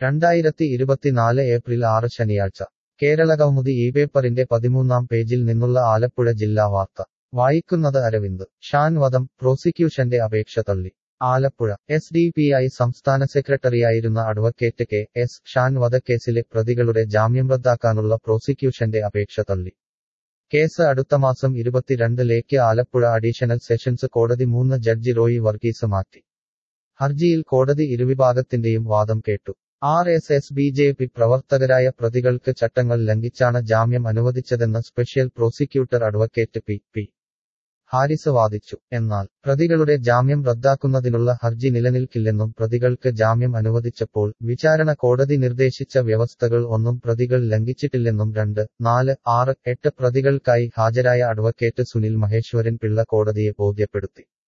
രണ്ടായിരത്തി ഇരുപത്തിനാല് ഏപ്രിൽ ആറ് ശനിയാഴ്ച കേരളകൗമുദി ഈ പേപ്പറിന്റെ പതിമൂന്നാം പേജിൽ നിന്നുള്ള ആലപ്പുഴ ജില്ലാ വാർത്ത വായിക്കുന്നത് അരവിന്ദ് ഷാൻ വധം പ്രോസിക്യൂഷന്റെ അപേക്ഷ തള്ളി Alappuzha S D P I സംസ്ഥാന സെക്രട്ടറിയായിരുന്ന അഡ്വക്കേറ്റ് കെ എസ് ഷാൻ വധക്കേസിലെ പ്രതികളുടെ ജാമ്യം റദ്ദാക്കാനുള്ള പ്രോസിക്യൂഷന്റെ അപേക്ഷ തള്ളി കേസ് അടുത്ത മാസം ഇരുപത്തിരണ്ടിലേക്ക് ആലപ്പുഴ അഡീഷണൽ സെഷൻസ് കോടതി മൂന്ന് ജഡ്ജി റോയി വർഗീസ് മാറ്റി ഹർജിയിൽ കോടതി ഇരുവിഭാഗത്തിന്റെയും വാദം കേട്ടു R S S B J P പ്രവർത്തകരായ പ്രതികൾക്ക് ചട്ടങ്ങൾ ലംഘിച്ചാണ് ജാമ്യം അനുവദിച്ചതെന്ന് special prosecutor advocate P P Haris വാദിച്ചു എന്നാൽ പ്രതികളുടെ ജാമ്യം റദ്ദാക്കുന്നതിനുള്ള ഹർജി നിലനിൽക്കില്ലെന്നും പ്രതികൾക്ക് ജാമ്യം അനുവദിച്ചപ്പോൾ വിചാരണ കോടതി നിർദ്ദേശിച്ച വ്യവസ്ഥകൾ ഒന്നും പ്രതികൾ ലംഘിച്ചിട്ടില്ലെന്നും രണ്ട് നാല് ആറ് എട്ട് പ്രതികൾക്കായി ഹാജരായ അഡ്വക്കേറ്റ് സുനിൽ മഹേശ്വരൻ പിള്ള കോടതിയെ ബോധ്യപ്പെടുത്തി